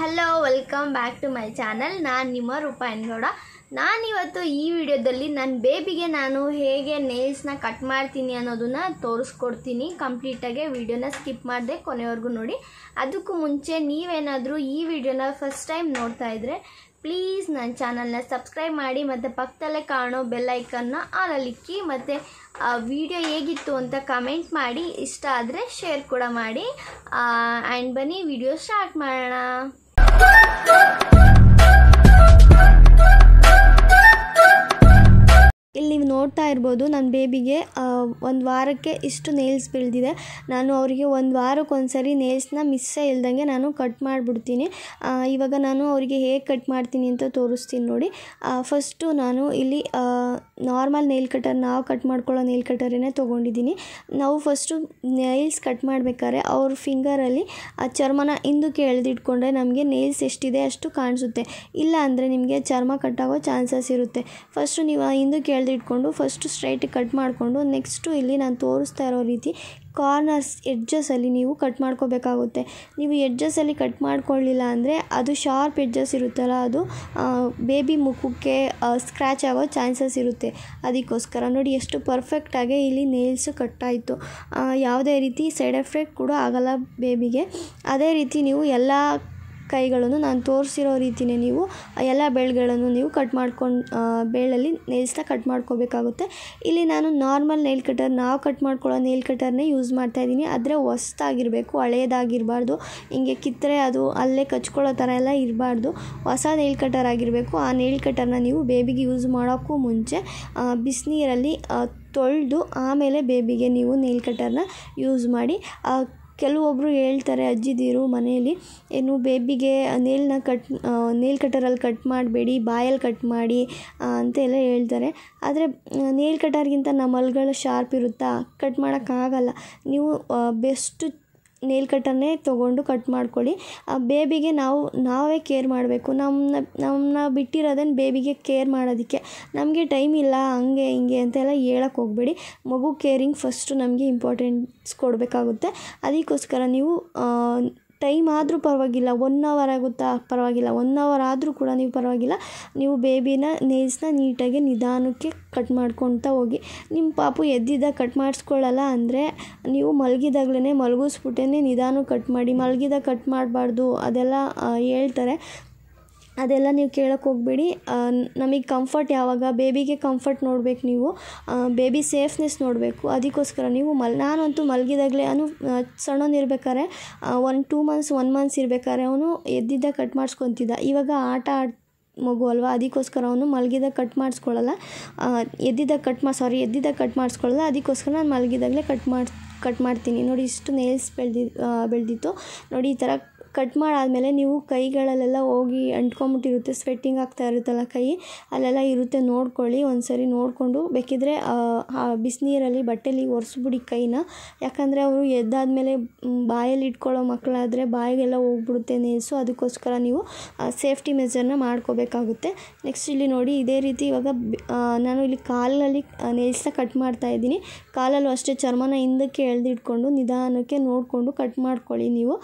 hello welcome back to my channel ನಾನು ನಿಮ್ಮ ರೂಪಾಯನ್ಗೌಡ ನಾನಿವತ್ತು ಈ ವಿಡಿಯೋದಲ್ಲಿ ನನ್ನ ಬೇಬಿಗೆ ನಾನು ಹೇಗೆ ನೇಲ್ಸ್ನ ಕಟ್ ಮಾಡ್ತೀನಿ ಅನ್ನೋದನ್ನ ತೋರಿಸ್ಕೊಡ್ತೀನಿ ಕಂಪ್ಲೀಟಾಗಿ ವಿಡಿಯೋನ ಸ್ಕಿಪ್ ಮಾಡದೆ ಕೊನೆವರೆಗೂ ನೋಡಿ ಅದಕ್ಕೂ ಮುಂಚೆ ನೀವೇನಾದರೂ ಈ ವಿಡಿಯೋನ ಫಸ್ಟ್ ಟೈಮ್ ನೋಡ್ತಾ ಇದ್ದರೆ ಪ್ಲೀಸ್ ನನ್ನ ಚಾನಲ್ನ ಸಬ್ಸ್ಕ್ರೈಬ್ ಮಾಡಿ ಮತ್ತು ಪಕ್ಕದಲ್ಲೇ ಕಾಣೋ ಬೆಲ್ ಐಕನ್ನ ಆನಲ್ಲಿಕ್ಕಿ ಮತ್ತು ಆ ವಿಡಿಯೋ ಹೇಗಿತ್ತು ಅಂತ ಕಮೆಂಟ್ ಮಾಡಿ ಇಷ್ಟ ಆದರೆ ಶೇರ್ ಕೂಡ ಮಾಡಿ ಆ್ಯಂಡ್ ಬನ್ನಿ ವಿಡಿಯೋ ಸ್ಟಾರ್ಟ್ ಮಾಡೋಣ ಇಲ್ಲಿ ನೀವು ನೋಡ್ತಾ ಇರ್ಬೋದು ನನ್ನ ಬೇಬಿಗೆ ಒಂದು ವಾರಕ್ಕೆ ಇಷ್ಟು ನೇಲ್ಸ್ ಬೆಳೆದಿದೆ ನಾನು ಅವರಿಗೆ ಒಂದು ವಾರಕ್ಕೆ ಒಂದು ಸರಿ ನೇಲ್ಸ್ನ ಮಿಸ್ಸೇ ಇಲ್ದಂಗೆ ನಾನು ಕಟ್ ಮಾಡಿಬಿಡ್ತೀನಿ ಇವಾಗ ನಾನು ಅವರಿಗೆ ಹೇಗೆ ಕಟ್ ಮಾಡ್ತೀನಿ ಅಂತ ತೋರಿಸ್ತೀನಿ ನೋಡಿ ಫಸ್ಟು ನಾನು ಇಲ್ಲಿ ನಾರ್ಮಲ್ ನೇಲ್ ಕಟರ್ ನಾವು ಕಟ್ ಮಾಡ್ಕೊಳ್ಳೋ ನೇಲ್ ಕಟರೇ ತೊಗೊಂಡಿದ್ದೀನಿ ನಾವು ಫಸ್ಟು ನೇಲ್ಸ್ ಕಟ್ ಮಾಡಬೇಕಾದ್ರೆ ಅವ್ರ ಫಿಂಗರಲ್ಲಿ ಆ ಚರ್ಮನ ಹಿಂದಕ್ಕೆ ಎಳೆದಿಟ್ಕೊಂಡ್ರೆ ನಮಗೆ ನೇಲ್ಸ್ ಎಷ್ಟಿದೆ ಅಷ್ಟು ಕಾಣಿಸುತ್ತೆ ಇಲ್ಲ ಅಂದರೆ ನಿಮಗೆ ಚರ್ಮ ಕಟ್ಟಾಗೋ ಚಾನ್ಸಸ್ ಇರುತ್ತೆ ಫಸ್ಟು ನೀವು ಹಿಂದಕ್ಕೆ ಎಳೆದಿಟ್ಕೊಂಡು ಫಸ್ಟು ಸ್ಟ್ರೈಟಿಗೆ ಕಟ್ ಮಾಡಿಕೊಂಡು ನೆಕ್ಸ್ಟು ಇಲ್ಲಿ ನಾನು ತೋರಿಸ್ತಾ ಇರೋ ರೀತಿ ಕಾರ್ನರ್ಸ್ ಎಡ್ಜಸಲ್ಲಿ ನೀವು ಕಟ್ ಮಾಡ್ಕೋಬೇಕಾಗುತ್ತೆ ನೀವು ಎಡ್ಜಸಲ್ಲಿ ಕಟ್ ಮಾಡ್ಕೊಳ್ಳಿಲ್ಲ ಅಂದರೆ ಅದು ಶಾರ್ಪ್ ಎಡ್ಜಸ್ ಇರುತ್ತಲ್ಲ ಅದು ಬೇಬಿ ಮುಖಕ್ಕೆ ಸ್ಕ್ರ್ಯಾಚ್ ಆಗೋ ಚಾನ್ಸಸ್ ಇರುತ್ತೆ ಅದಕ್ಕೋಸ್ಕರ ನೋಡಿ ಎಷ್ಟು ಪರ್ಫೆಕ್ಟಾಗಿ ಇಲ್ಲಿ ನೇಲ್ಸು ಕಟ್ಟಾಯಿತು ಯಾವುದೇ ರೀತಿ ಸೈಡ್ ಎಫೆಕ್ಟ್ ಕೂಡ ಆಗಲ್ಲ ಬೇಬಿಗೆ ಅದೇ ರೀತಿ ನೀವು ಎಲ್ಲ ಕೈಗಳನ್ನು ನಾನು ತೋರಿಸಿರೋ ರೀತಿಯೇ ನೀವು ಎಲ್ಲ ಬೆಳ್ಗಳನ್ನು ನೀವು ಕಟ್ ಮಾಡ್ಕೊಂಡು ಬೇಳಲ್ಲಿ ನೇಲ್ಸ್ನ ಕಟ್ ಮಾಡ್ಕೋಬೇಕಾಗುತ್ತೆ ಇಲ್ಲಿ ನಾನು ನಾರ್ಮಲ್ ನೇಲ್ ಕಟರ್ ನಾವು ಕಟ್ ಮಾಡ್ಕೊಳ್ಳೋ ನೇಲ್ ಕಟರ್ನೇ ಯೂಸ್ ಮಾಡ್ತಾಯಿದ್ದೀನಿ ಆದರೆ ಹೊಸ್ದಾಗಿರಬೇಕು ಹಳೇದಾಗಿರಬಾರ್ದು ಹಿಂಗೆ ಕಿತ್ತರೆ ಅದು ಅಲ್ಲೇ ಕಚ್ಕೊಳ್ಳೋ ಥರ ಎಲ್ಲ ಇರಬಾರ್ದು ಹೊಸ ನೇಲ್ ಕಟರ್ ಆಗಿರಬೇಕು ಆ ನೇಲ್ ಕಟರ್ನ ನೀವು ಬೇಬಿಗೆ ಯೂಸ್ ಮಾಡೋಕ್ಕೂ ಮುಂಚೆ ಬಿಸಿನೀರಲ್ಲಿ ತೊಳೆದು ಆಮೇಲೆ ಬೇಬಿಗೆ ನೀವು ನೇಲ್ ಕಟರ್ನ ಯೂಸ್ ಮಾಡಿ ಕೆಲವೊಬ್ಬರು ಹೇಳ್ತಾರೆ ಅಜ್ಜಿದಿರು ಮನೆಯಲ್ಲಿ ಏನು ಬೇಬಿಗೆ ನೇಲ್ನ ಕಟ್ ನೇಲ್ ಕಟರಲ್ಲಿ ಕಟ್ ಮಾಡಬೇಡಿ ಬಾಯಲ್ಲಿ ಕಟ್ ಮಾಡಿ ಅಂತೆಲ್ಲ ಹೇಳ್ತಾರೆ ಆದರೆ ನೇಲ್ ಕಟರ್ಗಿಂತ ನಮ್ಮ ಹಲ್ಗಳು ಶಾರ್ಪ್ ಇರುತ್ತಾ ಕಟ್ ಮಾಡೋಕ್ಕಾಗಲ್ಲ ನೀವು ಬೆಸ್ಟು ನೇಲ್ ಕಟ್ಟನ್ನೇ ತೊಗೊಂಡು ಕಟ್ ಮಾಡ್ಕೊಳ್ಳಿ ಬೇಬಿಗೆ ನಾವು ನಾವೇ ಕೇರ್ ಮಾಡಬೇಕು ನಮ್ಮನ್ನ ನಮ್ಮನ್ನ ಬಿಟ್ಟಿರೋದನ್ನು ಬೇಬಿಗೆ ಕೇರ್ ಮಾಡೋದಕ್ಕೆ ನಮಗೆ ಟೈಮ್ ಇಲ್ಲ ಹಂಗೆ ಹಿಂಗೆ ಅಂತೆಲ್ಲ ಹೇಳಕ್ಕೆ ಹೋಗಬೇಡಿ ಮಗು ಕೇರಿಂಗ್ ಫಸ್ಟು ನಮಗೆ ಇಂಪಾರ್ಟೆನ್ಸ್ ಕೊಡಬೇಕಾಗುತ್ತೆ ಅದಕ್ಕೋಸ್ಕರ ನೀವು ಟೈಮ್ ಆದರೂ ಪರವಾಗಿಲ್ಲ ಒನ್ ಅವರ್ ಆಗುತ್ತಾ ಪರವಾಗಿಲ್ಲ ಒನ್ ಅವರ್ ಆದರೂ ಕೂಡ ನೀವು ಪರವಾಗಿಲ್ಲ ನೀವು ಬೇಬಿನ ನೇಲ್ಸ್ನ ನೀಟಾಗಿ ನಿಧಾನಕ್ಕೆ ಕಟ್ ಮಾಡ್ಕೊತಾ ಹೋಗಿ ನಿಮ್ಮ ಪಾಪು ಎದ್ದಿದ್ದಾಗ ಕಟ್ ಮಾಡಿಸ್ಕೊಳ್ಳಲ್ಲ ಅಂದರೆ ನೀವು ಮಲಗಿದಾಗ್ಲೇ ಮಲಗಿಸ್ಬಿಟ್ಟೇ ನಿಧಾನ ಕಟ್ ಮಾಡಿ ಮಲಗಿದಾಗ ಕಟ್ ಮಾಡಬಾರ್ದು ಅದೆಲ್ಲ ಹೇಳ್ತಾರೆ ಅದೆಲ್ಲ ನೀವು ಕೇಳೋಕ್ಕೆ ಹೋಗಬೇಡಿ ನಮಗೆ ಕಂಫರ್ಟ್ ಯಾವಾಗ ಬೇಬಿಗೆ ಕಂಫರ್ಟ್ ನೋಡಬೇಕು ನೀವು ಬೇಬಿ ಸೇಫ್ನೆಸ್ ನೋಡಬೇಕು ಅದಕ್ಕೋಸ್ಕರ ನೀವು ಮಲ್ ನಾನಂತೂ ಮಲಗಿದಾಗಲೇ ಅವನು ಸಣ್ಣನಿರ್ಬೇಕಾದ್ರೆ one two months one months ಇರ್ಬೇಕಾದ್ರೆ ಅವನು ಎದ್ದಿದ್ದ ಕಟ್ ಮಾಡಿಸ್ಕೊತಿದ್ದ ಇವಾಗ ಆಟ ಆಡ್ ಮಗು ಅಲ್ವಾ ಅದಕ್ಕೋಸ್ಕರ ಅವನು ಮಲಗಿದಾಗ ಕಟ್ ಮಾಡಿಸ್ಕೊಳ್ಳಲ್ಲ ಎದ್ದಿದ್ದಾಗ ಕಟ್ ಮಾಡಿ ಸಾರಿ ಎದ್ದಿದ್ದಾಗ ಕಟ್ ಮಾಡಿಸ್ಕೊಳ್ಳಲ್ಲ ಅದಕ್ಕೋಸ್ಕರ ನಾನು ಮಲಗಿದಾಗಲೇ ಕಟ್ ಮಾಡಿ ಕಟ್ ಮಾಡ್ತೀನಿ ನೋಡಿ ಇಷ್ಟು ನೇಲ್ಸ್ ಬೆಳೆದಿ ಬೆಳೆದಿತ್ತು ನೋಡಿ ಈ ಥರ ಕಟ್ ಮಾಡಾದಮೇಲೆ ನೀವು ಕೈಗಳಲ್ಲೆಲ್ಲ ಹೋಗಿ ಅಂಟ್ಕೊಂಬಿಟ್ಟಿರುತ್ತೆ ಸ್ವೆಟ್ಟಿಂಗ್ ಆಗ್ತಾ ಇರುತ್ತಲ್ಲ ಕೈ ಅಲ್ಲೆಲ್ಲ ಇರುತ್ತೆ ನೋಡ್ಕೊಳ್ಳಿ ಒಂದು ಸರಿ ನೋಡಿಕೊಂಡು ಬೇಕಿದ್ರೆ ಬಿಸಿನೀರಲ್ಲಿ ಬಟ್ಟೆಲಿ ಒರೆಸ್ಬಿಡಿ ಕೈನ ಯಾಕಂದರೆ ಅವರು ಎದ್ದಾದಮೇಲೆ ಬಾಯಲ್ಲಿ ಇಟ್ಕೊಳ್ಳೋ ಮಕ್ಕಳಾದರೆ ಬಾಯಿಗೆಲ್ಲ ಹೋಗ್ಬಿಡುತ್ತೆ ನೇಲ್ಸು ಅದಕ್ಕೋಸ್ಕರ ನೀವು ಸೇಫ್ಟಿ ಮೆಜರ್ನ ಮಾಡ್ಕೋಬೇಕಾಗುತ್ತೆ ನೆಕ್ಸ್ಟ್ ಇಲ್ಲಿ ನೋಡಿ ಇದೇ ರೀತಿ ಇವಾಗ ನಾನು ಇಲ್ಲಿ ಕಾಲಲ್ಲಿ ನೇಲ್ಸ್ನ ಕಟ್ ಮಾಡ್ತಾ ಇದ್ದೀನಿ ಕಾಲಲ್ಲೂ ಅಷ್ಟೇ ಚರ್ಮನ ಹಿಂದಕ್ಕೆ ಎಳೆದಿಟ್ಕೊಂಡು ನಿಧಾನಕ್ಕೆ ನೋಡಿಕೊಂಡು ಕಟ್ ಮಾಡ್ಕೊಳ್ಳಿ ನೀವು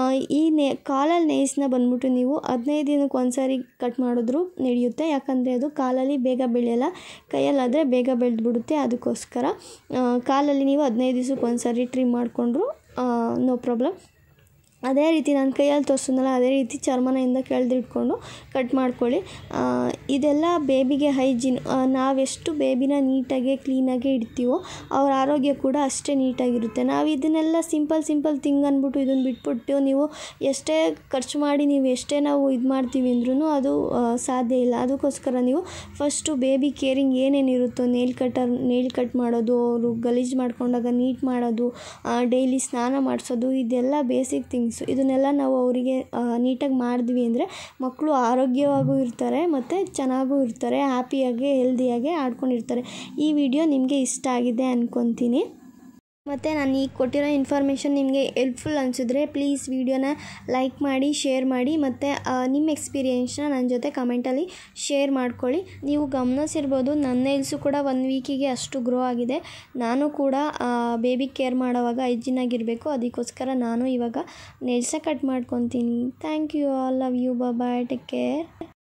ಈ ನೇ ಕಾಲಲ್ಲಿ ನೇಲ್ಸ್ನ ಬಂದ್ಬಿಟ್ಟು ನೀವು ಹದಿನೈದು ದಿನಕ್ಕೆ ಒಂದು ಸಾರಿ ಕಟ್ ಮಾಡಿದ್ರು ನಡೆಯುತ್ತೆ ಯಾಕಂದರೆ ಅದು ಕಾಲಲ್ಲಿ ಬೇಗ ಬೆಳೆಯಲ್ಲ ಕೈಯಲ್ಲಾದರೆ ಬೇಗ ಬೆಳೆದ್ಬಿಡುತ್ತೆ ಅದಕ್ಕೋಸ್ಕರ ಕಾಲಲ್ಲಿ ನೀವು ಹದಿನೈದು ದಿವ್ಸಕ್ಕೆ ಒಂದು ಸಾರಿ ಟ್ರಿಮ್ ಮಾಡಿಕೊಂಡ್ರು ನೋ ಪ್ರಾಬ್ಲಮ್ ಅದೇ ರೀತಿ ನಾನು ಕೈಯಲ್ಲಿ ತೋರಿಸಿದ್ನಲ್ಲ ಅದೇ ರೀತಿ ಚರ್ಮನೆಯಿಂದ ಕೆಳೆದಿಟ್ಕೊಂಡು ಕಟ್ ಮಾಡ್ಕೊಳ್ಳಿ ಇದೆಲ್ಲ ಬೇಬಿಗೆ ಹೈಜೀನ್ ನಾವೆಷ್ಟು ಬೇಬಿನ ನೀಟಾಗಿ ಕ್ಲೀನಾಗಿ ಇಡ್ತೀವೋ ಅವ್ರ ಆರೋಗ್ಯ ಕೂಡ ಅಷ್ಟೇ ನೀಟಾಗಿರುತ್ತೆ ನಾವು ಇದನ್ನೆಲ್ಲ ಸಿಂಪಲ್ ಸಿಂಪಲ್ ಥಿಂಗ್ ಅಂದ್ಬಿಟ್ಟು ಇದನ್ನು ಬಿಟ್ಬಿಟ್ಟು ನೀವು ಎಷ್ಟೇ ಖರ್ಚು ಮಾಡಿ ನೀವು ಎಷ್ಟೇ ನಾವು ಇದು ಮಾಡ್ತೀವಿ ಅಂದ್ರೂ ಅದು ಸಾಧ್ಯ ಇಲ್ಲ ಅದಕ್ಕೋಸ್ಕರ ನೀವು ಫಸ್ಟು ಬೇಬಿ ಕೇರಿಂಗ್ ಏನೇನಿರುತ್ತೋ ನೇಲ್ ಕಟರ್ ನೇಲ್ ಕಟ್ ಮಾಡೋದು ಅವರು ಗಲೀಜು ಮಾಡ್ಕೊಂಡಾಗ ನೀಟ್ ಮಾಡೋದು ಡೈಲಿ ಸ್ನಾನ ಮಾಡಿಸೋದು ಇದೆಲ್ಲ ಬೇಸಿಕ್ ಥಿಂಗ್ಸ್ ಇದನ್ನೆಲ್ಲ ನಾವು ಅವರಿಗೆ ನೀಟಾಗಿ ಮಾಡಿದ್ವಿ ಅಂದರೆ ಮಕ್ಕಳು ಆರೋಗ್ಯವಾಗೂ ಇರ್ತಾರೆ ಮತ್ತು ಚೆನ್ನಾಗೂ ಇರ್ತಾರೆ ಹ್ಯಾಪಿಯಾಗಿ ಹೆಲ್ದಿಯಾಗಿ ಆಡ್ಕೊಂಡಿರ್ತಾರೆ ಈ ವಿಡಿಯೋ ನಿಮಗೆ ಇಷ್ಟ ಆಗಿದೆ ಅಂದ್ಕೊತೀನಿ ಮತ್ತು ನಾನು ಈಗ ಕೊಟ್ಟಿರೋ ಇನ್ಫಾರ್ಮೇಷನ್ ನಿಮಗೆ ಹೆಲ್ಪ್ಫುಲ್ ಅನಿಸಿದ್ರೆ ಪ್ಲೀಸ್ ವಿಡಿಯೋನ ಲೈಕ್ ಮಾಡಿ ಶೇರ್ ಮಾಡಿ ಮತ್ತು ನಿಮ್ಮ ಎಕ್ಸ್ಪೀರಿಯೆನ್ಸ್ನ ನನ್ನ ಜೊತೆ ಕಮೆಂಟಲ್ಲಿ ಶೇರ್ ಮಾಡ್ಕೊಳ್ಳಿ ನೀವು ಗಮನಿಸಿರ್ಬೋದು ನನ್ನ ನೇಲ್ಸು ಕೂಡ ಒನ್ ವೀಕಿಗೆ ಅಷ್ಟು ಗ್ರೋ ಆಗಿದೆ ನಾನು ಕೂಡ ಬೇಬಿ ಕೇರ್ ಮಾಡೋವಾಗ ಹೈಜಿನಾಗಿರಬೇಕು ಅದಕ್ಕೋಸ್ಕರ ನಾನು ಇವಾಗ ನೇಲ್ಸ್ನ ಕಟ್ ಮಾಡ್ಕೊತೀನಿ thank you all love you bye take care